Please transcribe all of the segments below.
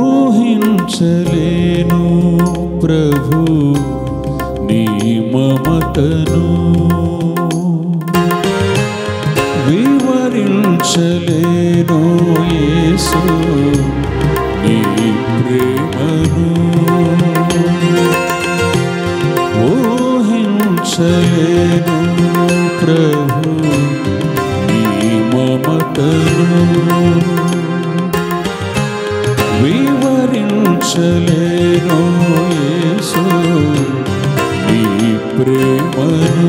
ఊహించలేను ప్రభు నీ మమతను వివరించలేను యేసు నీ ప్రేమను ఊహించలేను ప్రభు నీ మమతను వివరించలేను యేసు నీ ప్రేమను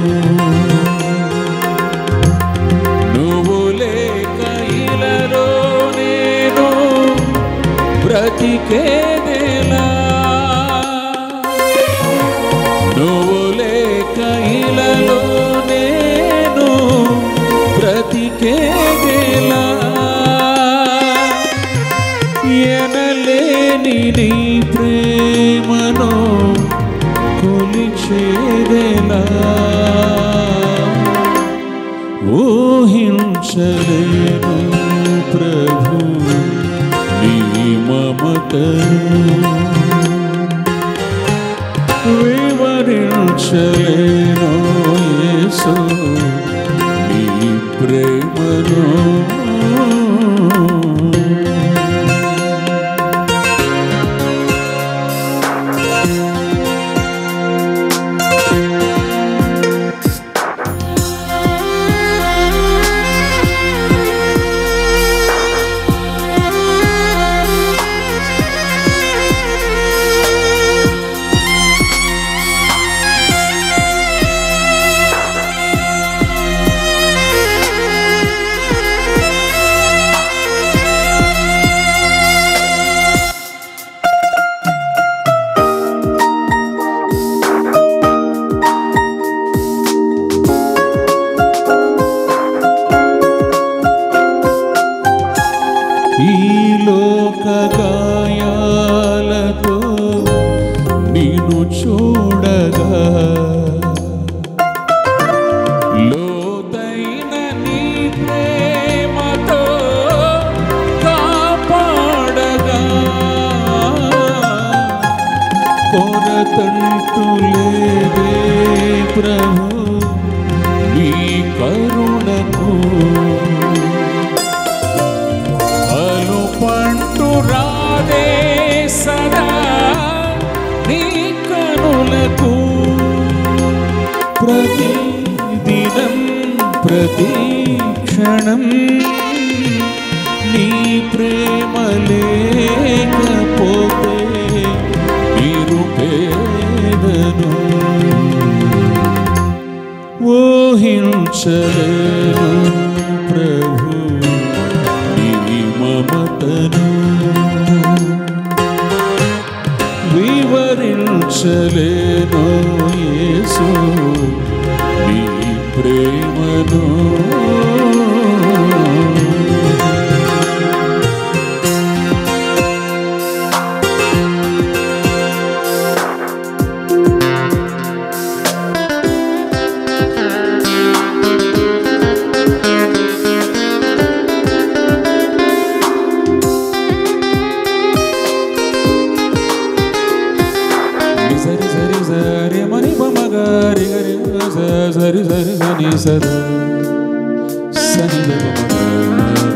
నువ్వు లేక ఇలలో నేను బ్రతికేదేలా నువ్వు లేక ఇలలో నేను బ్రతికేదేలా ఎనలేని నీ ప్రేమను కొలిచేదేలా ఊహించలేను ప్రభు నీ మమతను వివరించలేను యేసు నీ ప్రేమను ఈ లోక గాయాలతో నిన్ను చూడగా లోతైన నీ ప్రేమతో కాపాడగా కొరతంటు లేదే ప్రభు నీ కరుణకు అలు పంటు రాదే సదా నీ కనులకు ప్రతి దినం ప్రతి క్షణం నీ ప్రేమ లేకపోతే నిరుపేదను ఊహించలేను ప్రభు నీ మమతను వివరించలేను యేసు నీ ప్రేమను సరి సరి సరి మని పమ గరి గరి స సరి సరి సని సద సని ద పమ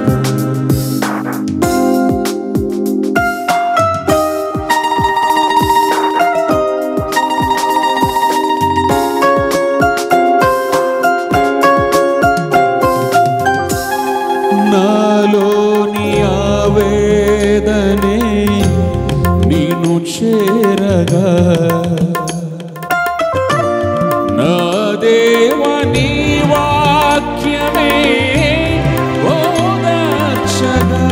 నాలోని ఆవేదనే నిన్ను చేరగా నా దేవని వాక్యమే ఓదార్చగా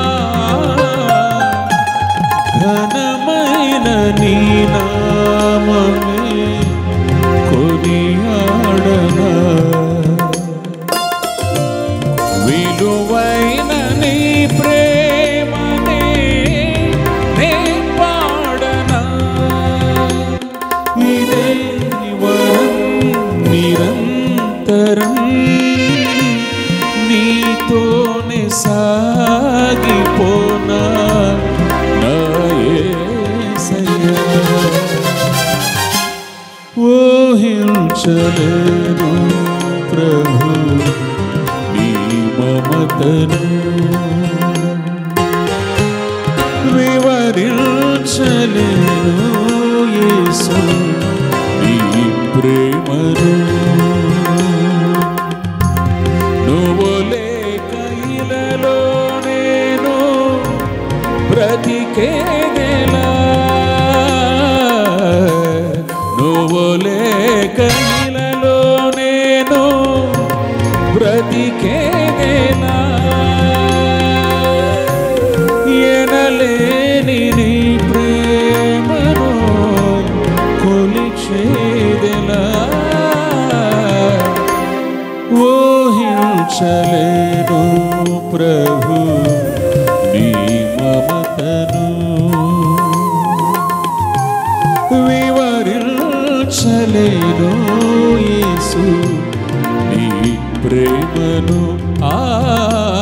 ఘనమైన నీ నామమే కొనియాడనా విలువైన నీ ప్రేమనే నే పాడనా ఇదే వరం నిరంతరం నీతోనే సాగిపోనా నా వివరించలేను ప్రభు నీ మమతను వివరించలేను యేసు నీ ప్రేమను నువ్వు లేక ఇలలో నేను బ్రతికేదెలా నువ్వు లేక ఇలలో నేను బ్రతికేదెలా ఎనలేని నీ ప్రేమను కొలిచేదెలా ఊహించలేను ప్రభు నీ మమతను వివరించలేను యేసు నీ ప్రేమను ఆ